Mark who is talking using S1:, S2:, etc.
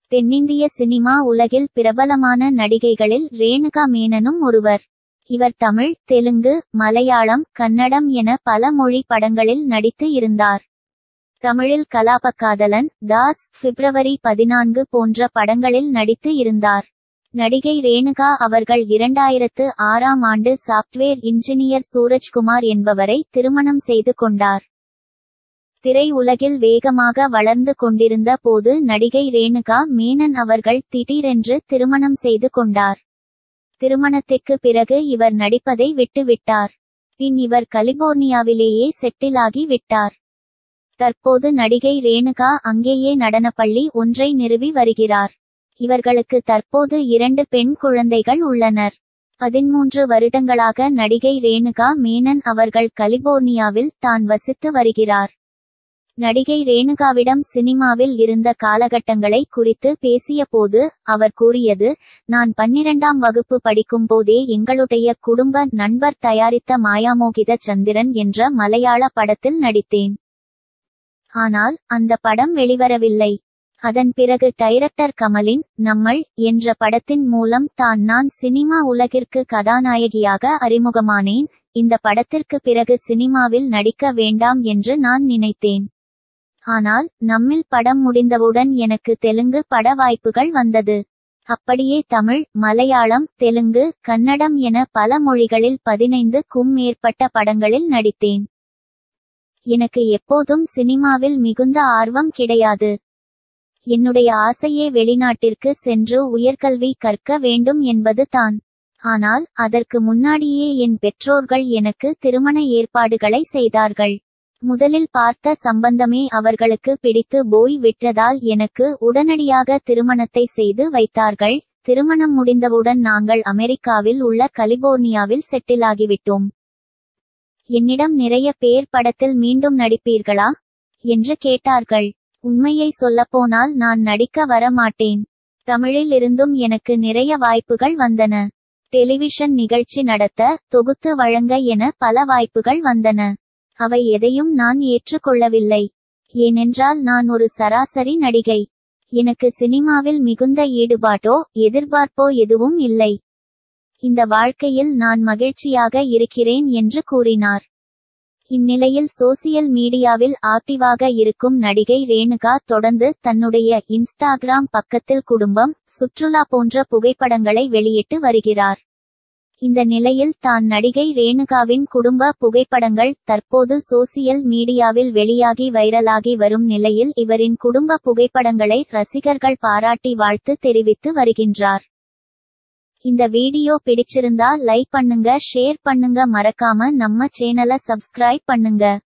S1: தென்னிந்திய சினிமா உலகில் பிரபலமான நடிகைகளில் ரேணுகா மேனனும் ஒருவர் இவர் தமிழ் தெலுங்கு மலையாளம் கன்னடம் என பல மொழி படங்களில் நடித்து இருந்தார் தமிழில் கலாபக்காதலன் தாஸ் பிப்ரவரி பதினான்கு போன்ற படங்களில் நடித்து இருந்தார் நடிகை ரேணுகா அவர்கள் இரண்டாயிரத்து ஆறாம் ஆண்டு சாப்ட்வேர் இன்ஜினியர் சூரஜ்குமார் என்பவரை திருமணம் செய்து கொண்டார் திரை உலகில் வேகமாக வளர்ந்து கொண்டிருந்த போது நடிகை ரேணுகா மேனன் அவர்கள் திடீரென்று திருமணம் செய்து கொண்டார் திருமணத்திற்கு பிறகு இவர் நடிப்பதை விட்டுவிட்டார் பின் இவர் கலிபோர்னியாவிலேயே செட்டிலாகி விட்டார் தற்போது நடிகை ரேணுகா அங்கேயே நடனப்பள்ளி ஒன்றை நிறுவி வருகிறார் இவர்களுக்கு தற்போது இரண்டு பெண் குழந்தைகள் உள்ளனர் பதிமூன்று வருடங்களாக நடிகை ரேணுகா மேனன் அவர்கள் கலிபோர்னியாவில் தான் வசித்து வருகிறார் நடிகை ரேணுகாவிடம் சினிமாவில் இருந்த காலகட்டங்களை குறித்து பேசிய போது அவர் கூறியது நான் பன்னிரண்டாம் வகுப்பு படிக்கும் போதே எங்களுடைய குடும்ப நண்பர் தயாரித்த மாயாமோகித சந்திரன் என்ற மலையாள படத்தில் நடித்தேன் ஆனால் அந்த படம் வெளிவரவில்லை அதன் பிறகு டைரக்டர் கமலின் நம்மள் என்ற படத்தின் மூலம் தான் நான் சினிமா உலகிற்கு கதாநாயகியாக அறிமுகமானேன் இந்த படத்திற்கு பிறகு சினிமாவில் நடிக்க வேண்டாம் என்று நான் நினைத்தேன் ஆனால் நம்மில் படம் முடிந்தவுடன் எனக்கு தெலுங்கு பட வாய்ப்புகள் வந்தது அப்படியே தமிழ் மலையாளம் தெலுங்கு கன்னடம் என பல மொழிகளில் பதினைந்துக்கும் மேற்பட்ட படங்களில் நடித்தேன் எனக்கு எப்போதும் சினிமாவில் மிகுந்த ஆர்வம் கிடையாது என்னுடைய ஆசையே வெளிநாட்டிற்கு சென்று உயர்கல்வி கற்க வேண்டும் என்பது தான் ஆனால் அதற்கு முன்னாடியே என் பெற்றோர்கள் எனக்கு திருமண ஏற்பாடுகளை செய்தார்கள் முதலில் பார்த்த சம்பந்தமே அவர்களுக்கு பிடித்து போய் விட்டதால் எனக்கு உடனடியாக திருமணத்தை செய்து வைத்தார்கள் திருமணம் முடிந்தவுடன் நாங்கள் அமெரிக்காவில் உள்ள கலிபோர்னியாவில் செட்டிலாகிவிட்டோம் என்னிடம் நிறைய பேர் படத்தில் மீண்டும் நடிப்பீர்களா என்று கேட்டார்கள் உண்மையை சொல்லப்போனால் நான் நடிக்க வர மாட்டேன் தமிழில் இருந்தும் எனக்கு நிறைய வாய்ப்புகள் வந்தன டெலிவிஷன் நிகழ்ச்சி நடத்த தொகுத்து வழங்க என பல வாய்ப்புகள் வந்தன அவை எதையும் நான் ஏற்றுக்கொள்ளவில்லை ஏனென்றால் நான் ஒரு சராசரி நடிகை எனக்கு சினிமாவில் மிகுந்த ஈடுபாட்டோ எதிர்பார்ப்போ எதுவும் இல்லை இந்த வாழ்க்கையில் நான் மகிழ்ச்சியாக இருக்கிறேன் என்று கூறினார் இந்நிலையில் சோசியல் மீடியாவில் ஆக்டிவாக இருக்கும் நடிகை ரேணுகா தொடர்ந்து தன்னுடைய இன்ஸ்டாகிராம் பக்கத்தில் குடும்பம் சுற்றுலா போன்ற புகைப்படங்களை வெளியிட்டு வருகிறார் இந்த நிலையில் தான் நடிகை ரேணுகாவின் குடும்ப புகைப்படங்கள் தற்போது சோசியல் மீடியாவில் வெளியாகி வைரலாகி வரும் நிலையில் இவரின் குடும்ப புகைப்படங்களை ரசிகர்கள் பாராட்டி வாழ்த்து தெரிவித்து வருகின்றார் இந்த வீடியோ பிடிச்சிருந்தா லைக் பண்ணுங்க ஷேர் பண்ணுங்க மறக்காம நம்ம சேனலை சப்ஸ்கிரைப் பண்ணுங்க